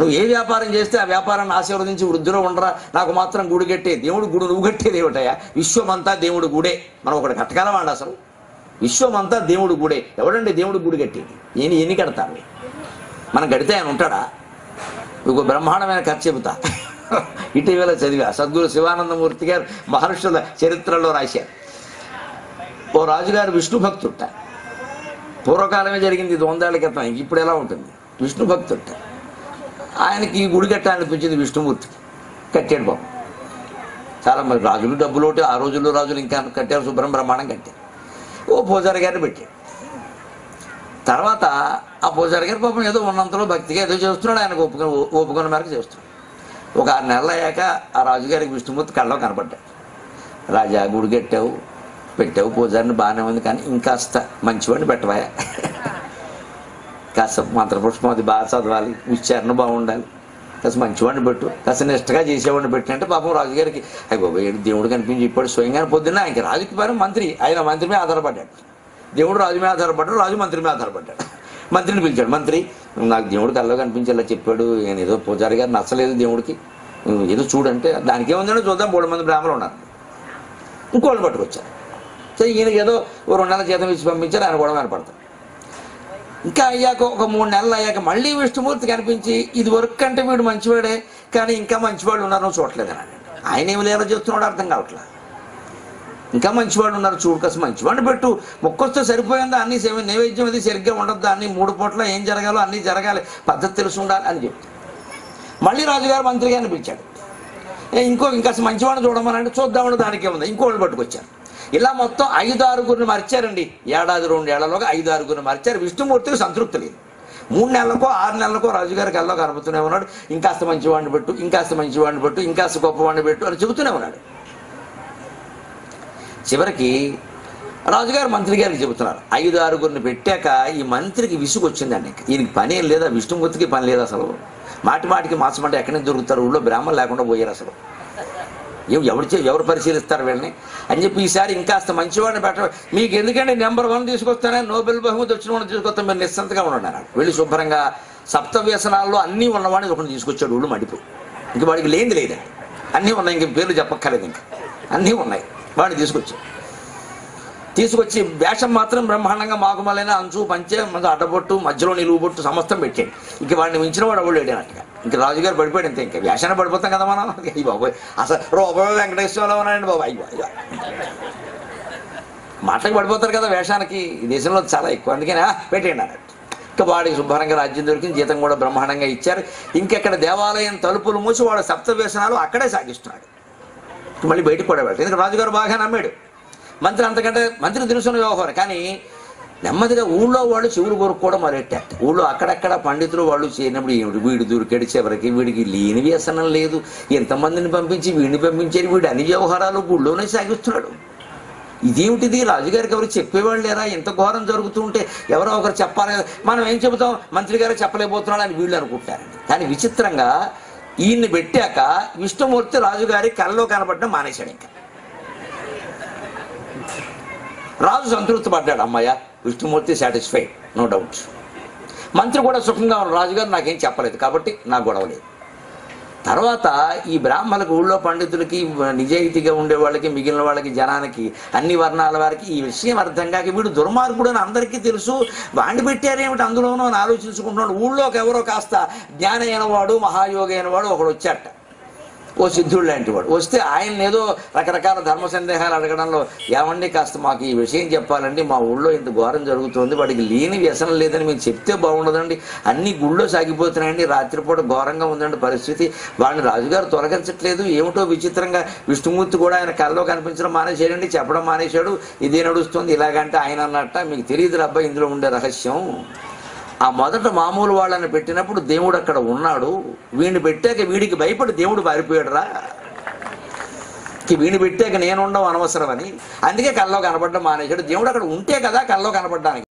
నువ్వు ఏ వ్యాపారం చేస్తే ఆ వ్యాపారాన్ని ఆశీర్వదించి వృద్ధిలో ఉండరా నాకు మాత్రం గుడి కట్టే దేవుడు గుడి నువ్వు కట్టేది ఏమిటయ్యా విశ్వమంతా దేవుడు గుడే మనం ఒకటి కట్టగలవాండి అసలు విశ్వమంతా దేవుడు గుడే ఎవడండి దేవుడు గుడి కట్టేది ఎన్ని ఎన్ని కడతాను మనం కడితే ఆయన ఉంటాడా మీకు బ్రహ్మాండమైన కథ చెబుతా ఇటీవల చదివా సద్గురు శివానందమూర్తి గారు మహర్షుల చరిత్రలో రాశారు ఓ రాజుగారు విష్ణు భక్తుట పూర్వకాలమే జరిగింది ఇది వందేళ్ల క్రితం ఇంక ఇప్పుడు ఎలా ఉంటుంది విష్ణు భక్తుట ఆయనకి ఈ గుడి కట్టాలనిపించింది విష్ణుమూర్తికి కట్టాడు బాబు చాలా మరి రాజులు డబ్బులు ఒకటి ఆ రోజుల్లో రాజులు ఇంకా కట్టారు శుభ్రం బ్రహ్మాండం కట్టారు ఓ పూజారి గారిని పెట్టాడు తర్వాత ఆ పూజారి గారి పాపం ఏదో ఉన్నంతలో భక్తిగా ఏదో చేస్తున్నాడు ఆయనకు ఒప్పుకొని ఒప్పుకున్న మేరకు చేస్తున్నాడు ఒక ఆరు నెలలు అయ్యాక ఆ రాజుగారికి విష్ణుమూర్తి కళ్ళలో కనపడ్డాడు రాజా గుడి కట్టావు పెట్టావు పూజారిని బాగానే ఉంది కానీ ఇంకాస్త మంచివాడిని పెట్టవా కాస్త మంత్రపుష్పం అది బాగా చదవాలి ఉచ్చారణ బాగుండాలి కాస్త మంచివాడిని పెట్టు కాస్త నిష్టగా చేసేవాడిని పెట్టినంటే పాపం రాజుగారికి అయ్యి బాబు ఏడు దేవుడు కనిపించి ఇప్పుడు స్వయంగా పొద్దున్న ఆయనకి రాజుకి పైన మంత్రి ఆయన మంత్రి మీద ఆధారపడ్డాడు దేవుడు రాజు మీద ఆధారపడ్డాడు రాజు మంత్రి మీద ఆధారపడ్డాడు మంత్రిని పిలిచాడు మంత్రి నాకు దేవుడు కల్లో కనిపించేలా చెప్పాడు నేను ఏదో పూజారి గారు నచ్చలేదు దేవుడికి నువ్వు ఏదో చూడంటే దానికి ఏముందంటే చూద్దాం మూడు మంది బ్రాహ్మణులు ఉన్నారు ఇంకోళ్ళు పట్టుకొచ్చారు సరే ఈయన ఏదో ఓ రెండు నెలల జీతం ఇచ్చి పంపించారు ఆయన గొడవ ఏర్పడతారు ఇంకా అయ్యాక ఒక మూడు నెలలు అయ్యాక మళ్ళీ విష్ణుమూర్తి కనిపించి ఇది వర్క్ అంటే వీడు మంచివాడే కానీ ఇంకా మంచివాళ్ళు ఉన్నారు నువ్వు చూడలేదని అన్నాడు ఆయన ఏమి లేరో చెప్తున్నాడు అర్థం కావట్లా ఇంకా మంచివాడు ఉన్నారు చూడు కాస్త మంచివాడిని పెట్టు మొక్కొస్తే సరిపోయిందా అన్ని సేవ- నైవేద్యం అది సరిగ్గా ఉండద్దా అన్ని మూడు పూట్ల ఏం జరగాలో అన్నీ జరగాలి పద్ధతి తెలిసి ఉండాలి అని చెప్తాడు మళ్ళీ రాజుగారు మంత్రి గారిని పిలిచాడు ఏ ఇంకో ఇంకా మంచివాడిని చూడమని అంటే చూద్దామని దానికి ఉంది ఇంకోళ్ళు పట్టుకొచ్చారు ఇలా మొత్తం ఐదు ఆరుగురిని మరిచారండి ఏడాది రెండు ఏళ్లలోగా ఐదు ఆరుగురిని మరిచారు విష్ణుమూర్తికి సంతృప్తి లేదు మూడు నెలలకో ఆరు నెలలకో రాజుగారికి కల్లో కనబడుతూనే ఉన్నాడు ఇంకాస్త మంచివాడిని పెట్టు ఇంకాస్త మంచివాడిని పెట్టు ఇంకాస్త గొప్పవాడిని పెట్టు అని చెబుతూనే ఉన్నాడు చివరికి రాజుగారు మంత్రి గారికి చెబుతున్నారు ఐదు ఆరుగురిని పెట్టాక ఈ మంత్రికి విసుగు వచ్చిందండి ఇంకా. ఈయనకి పని ఏం లేదా విష్ణుమూర్తికి పని లేదు అసలు మాటి మాటికి మాసమంటే ఎక్కడి నుంచి దొరుకుతారు ఊళ్ళో బ్రాహ్మణులు లేకుండా పోయారు అసలు ఎవ- ఎవరు చే- ఎవరు పరిశీలిస్తారు వీళ్ళని అని చెప్పి ఈసారి ఇంకాస్త మంచివాడిని పెట్ట మీకు ఎందుకంటే నెంబర్ వన్ తీసుకొస్తానే నోబెల్ బహుమతి వచ్చిన వాడిని తీసుకొస్తాను మీరు నిశ్చంతగా ఉండండి అన్నాడు వెళ్ళి శుభ్రంగా సప్త వ్యసనాల్లో అన్నీ ఉన్నవాడిని ఒకటి తీసుకొచ్చాడు ఊళ్ళు మడిపోయి ఇంక వాడికి లేనిది లేదండి అన్నీ ఉన్నాయి ఇంక పేర్లు చెప్పక్కర్లేదు ఇంకా అన్నీ ఉన్నాయి వాడిని తీసుకొచ్చాడు తీసుకొచ్చి వేషం మాత్రం బ్రహ్మాండంగా మాకుమలైన అంచు పంచే మన అడ్డబొట్టు మధ్యలో నిలువు బొట్టు సమస్తం పెట్టాడు ఇంక వాడిని మించిన వాడు ఎవడు లేడనట్టుగా ఇంక రాజుగారు పడిపోయాడు అంతే ఇంకా వేషాన్ని పడిపోతాం కదా మనం అయ్యి బాబోయ్ అసలు రూపాయి వెంకటేశ్వరరావు ఉన్నాయండి బాబు అయ్యి అయ్యో మాటలకు పడిపోతారు కదా వేషానికి ఈ దేశంలో చాలా ఎక్కువ అందుకని "ఆ, పెట్టేయండి అన్నట్టు ఇంకా వాడికి శుభ్రంగా రాజ్యం దొరికింది జీతం కూడా బ్రహ్మాండంగా ఇచ్చారు ఇంకెక్కడ దేవాలయం తలుపులు మూసి వాడు సప్త వ్యసనాలు అక్కడే సాగిస్తున్నాడు మళ్ళీ బయటకు కూడా వెళ్ళాడు ఎందుకంటే రాజుగారు బాగా నమ్మాడు మంత్రి అంతకంటే మంత్రి తెలుసున్న వ్యవహారం కానీ నెమ్మదిగా ఊళ్ళో వాళ్ళు శివుడు కొరుక్కోవడం మొదలెట్టారు ఊళ్ళో అక్కడక్కడ పండితులు వాళ్ళు చేరినప్పుడు ఏమిటి వీడు దూరికాడు చివరికి వీడికి లేని వ్యసనం లేదు ఎంతమందిని పంపించి వీడిని పంపించారు వీడు అన్ని వ్యవహారాలు ఊళ్ళోనే సాగిస్తున్నాడు ఇదేమిటిది రాజుగారికి ఎవరు చెప్పేవాళ్ళు లేరా ఎంత ఘోరం జరుగుతుంటే ఎవరో ఒకరు చెప్పాలి కదా మనం ఏం చెబుతాం మంత్రి గారు చెప్పలేకపోతున్నాడు అని వీళ్ళు అనుకుంటారండి కానీ విచిత్రంగా ఈయన్ని పెట్టాక విష్ణుమూర్తి రాజుగారి కళ్ళలో కనబడడం మానేశాడు ఇంకా రాజు సంతృప్తి పడ్డాడు అమ్మయ్య విష్ణుమూర్తి సాటిస్ఫైడ్ నో డౌట్ మంత్రి కూడా సుఖంగా ఉన్నాడు రాజుగారు నాకేం చెప్పలేదు కాబట్టి నాకు గొడవ లేదు తర్వాత ఈ బ్రాహ్మణులకు ఊళ్ళో పండితులకి నిజాయితీగా ఉండే వాళ్ళకి మిగిలిన వాళ్ళకి జనానికి అన్ని వర్ణాల వారికి ఈ విషయం అర్థం కాక వీడు దుర్మార్గుడు అని అందరికీ తెలుసు వాడిని పెట్టారేమిటి అందులోనూ అని ఆలోచించుకుంటున్నాడు ఊళ్ళోకి ఎవరో కాస్త జ్ఞాన అయినవాడు మహాయోగి అయినవాడు ఒకడు వచ్చాట ఓ సిద్ధుడు లాంటి వాడు వస్తే ఆయన ఏదో రకరకాల ధర్మ సందేహాలు అడగడంలో ఏమండి కాస్త మాకు ఈ విషయం చెప్పాలండి మా ఊళ్ళో ఇంత ఘోరం జరుగుతుంది వాడికి లేని వ్యసనం లేదని మేము చెప్తే బాగుండదండి అన్ని గుళ్ళో సాగిపోతున్నాయండి రాత్రిపూట ఘోరంగా ఉందండి పరిస్థితి వాడిని రాజుగారు తొలగించట్లేదు ఏమిటో విచిత్రంగా విష్ణుమూర్తి కూడా ఆయన కళ్ళలో కనిపించడం మానేసాడండి చెప్పడం మానేశాడు ఇదే నడుస్తుంది ఇలాగంటే ఆయన అన్నట్ట మీకు తెలియదు అబ్బాయి ఇందులో ఉండే రహస్యం ఆ మొదట మామూలు వాళ్ళని పెట్టినప్పుడు దేవుడు అక్కడ ఉన్నాడు వీడిని పెట్టాక వీడికి భయపడి దేవుడు పారిపోయాడురా వీడిని పెట్టాక నేను ఉండవు అనవసరం అని అందుకే కల్లో కనపడడం మానేశాడు దేవుడు అక్కడ ఉంటే కదా కల్లో కనపడడానికి